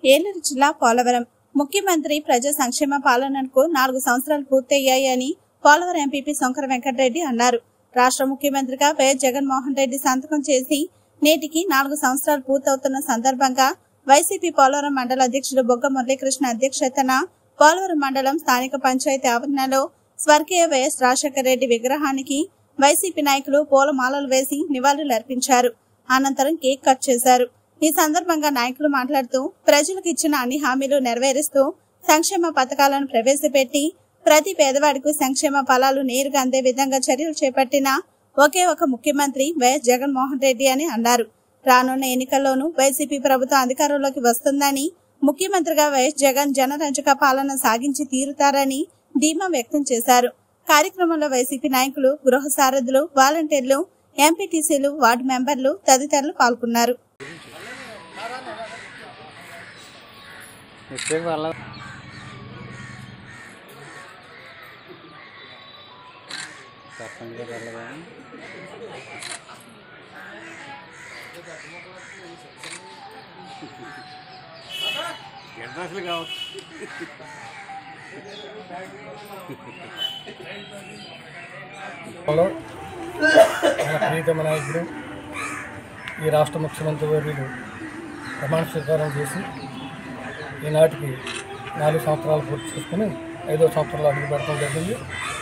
ఏలూరు జిల్లా పోలవరం ముఖ్యమంత్రి ప్రజా సంక్షేమ పాలనకు నాలుగు సంవత్సరాలు పూర్తయ్యాయని పోలవరం ఎంపీపీ శంకర వెంకటరెడ్డి అన్నారు రాష్ట్ర ముఖ్యమంత్రిగా వైఎస్ జగన్మోహన్ రెడ్డి సంతకం చేసి నేటికి నాలుగు సంవత్సరాలు పూర్తవుతున్న సందర్భంగా వైసీపీ పోలవరం మండల అధ్యక్షుడు బొగ్గ మురళీకృష్ణ అధ్యక్షతన పోలవరం మండలం స్థానిక పంచాయతీ ఆవరణలో స్వర్గీయ వైఎస్ రాజశేఖర రెడ్డి విగ్రహానికి వైసీపీ నాయకులు పూలమాలలు వేసి నివాళులు అర్పించారు అనంతరం కేక్ కట్ చేశారు ఈ సందర్భంగా నాయకులు మాట్లాడుతూ ప్రజలకు ఇచ్చిన అన్ని హామీలు నెరవేరుస్తూ సంక్షేమ పథకాలను ప్రవేశపెట్టి ప్రతి పేదవాడికి సంక్షేమ ఫలాలు నేరుగా అందే విధంగా చర్యలు చేపట్టిన ఒకే ఒక ముఖ్యమంత్రి వైఎస్ జగన్మోహన్ రెడ్డి అని అన్నారు రానున్న ఎన్నికల్లోనూ వైసీపీ ప్రభుత్వం అధికారంలోకి వస్తుందని ముఖ్యమంత్రిగా వైఎస్ జగన్ జనరంజక పాలన సాగించి తీరుతారని ధీమా వ్యక్తం చేశారు కార్యక్రమంలో వైసీపీ నాయకులు గృహ సారథులు వాలంటీర్లు ఎంపీటీసీలు వార్డు మెంబర్లు తదితరులు పాల్గొన్నారు మిస్టేక్ వల్ల సర్పంచ్ గారు వెళ్ళదా అసలు కావచ్చు లో మన ప్రీతమ నాయకుడు ఈ రాష్ట్ర ముఖ్యమంత్రి వర్యులు ప్రమాణ స్వీకారం చేసి ఈనాటికి నాలుగు సంవత్సరాలు పూర్తి చేసుకుని ఐదో సంవత్సరాలు అడుగు పెడతాం జరిగింది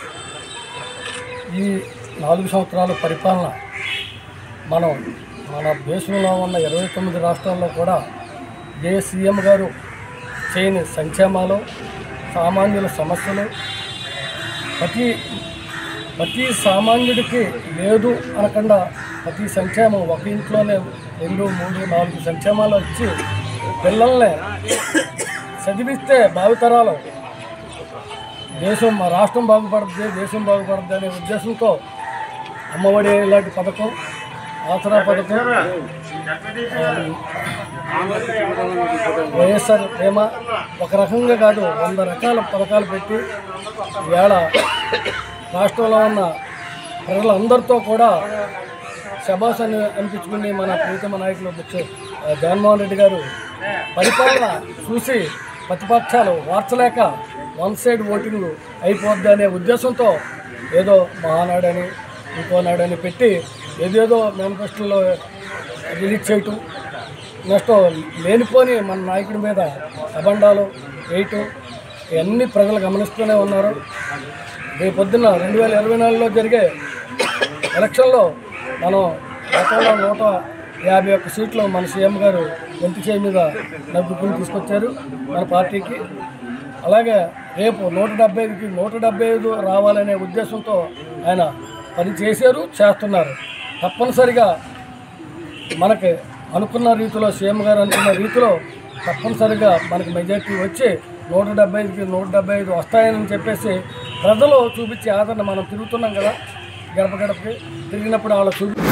ఈ నాలుగు సంవత్సరాల పరిపాలన మనం మన దేశంలో ఉన్న ఇరవై తొమ్మిది రాష్ట్రాల్లో కూడా ఏ సీఎం గారు చేయని సంక్షేమాలు సామాన్యుల సమస్యలు ప్రతి ప్రతి సామాన్యుడికి లేదు అనకుండా ప్రతి సంక్షేమం ఒక ఇంట్లోనే రెండు మూడు నాలుగు సంక్షేమాలు వచ్చి పిల్లల్ని చదివిస్తే భావితరాలు దేశం మా రాష్ట్రం బాగుపడుతుంది దేశం బాగుపడుతుంది అనే ఉద్దేశంతో అమ్మఒడి ఇలాంటి పథకం ఆసరా పథకం వైఎస్ఆర్ ప్రేమ ఒక రకంగా కాదు వంద రకాల పథకాలు పెట్టి వేళ రాష్ట్రంలో ఉన్న ప్రజలందరితో కూడా శబాస్ అని అనిపించుకుని మన ప్రీతమ నాయకులు బుచ్చు జగన్మోహన్ రెడ్డి గారు పరిపాలన చూసి ప్రతిపక్షాలు వార్చలేక వన్ సైడ్ ఓటింగ్ అయిపోద్ది అనే ఉద్దేశంతో ఏదో మహానాడని ఇంకో నాడని పెట్టి ఏదేదో మేనిఫెస్టోలో రిలీజ్ చేయటం నెక్స్ట్ లేనిపోని మన నాయకుడి మీద అబండాలు వేయటం ఇవన్నీ ప్రజలు గమనిస్తూనే ఉన్నారు రేపు పొద్దున్న రెండు వేల ఇరవై నాలుగులో జరిగే ఎలక్షన్లో మనం గతంలో నూట యాభై ఒక్క సీట్లు మన సీఎం గారు ఒంటి చేయి మీద నగ్గుకుని తీసుకొచ్చారు మన పార్టీకి అలాగే రేపు నూట డెబ్బై ఐదుకి నూట డెబ్బై ఐదు రావాలనే ఉద్దేశంతో ఆయన పని చేశారు చేస్తున్నారు తప్పనిసరిగా మనకి అనుకున్న రీతిలో సీఎం గారు అనుకున్న రీతిలో తప్పనిసరిగా మనకి మెజార్టీ వచ్చి నూట డెబ్బై ఐదుకి నూట డెబ్బై ఐదు వస్తాయని చెప్పేసి ప్రజలు చూపించే ఆదరణ మనం తిరుగుతున్నాం కదా గడప గడపకి తిరిగినప్పుడు వాళ్ళ చూపి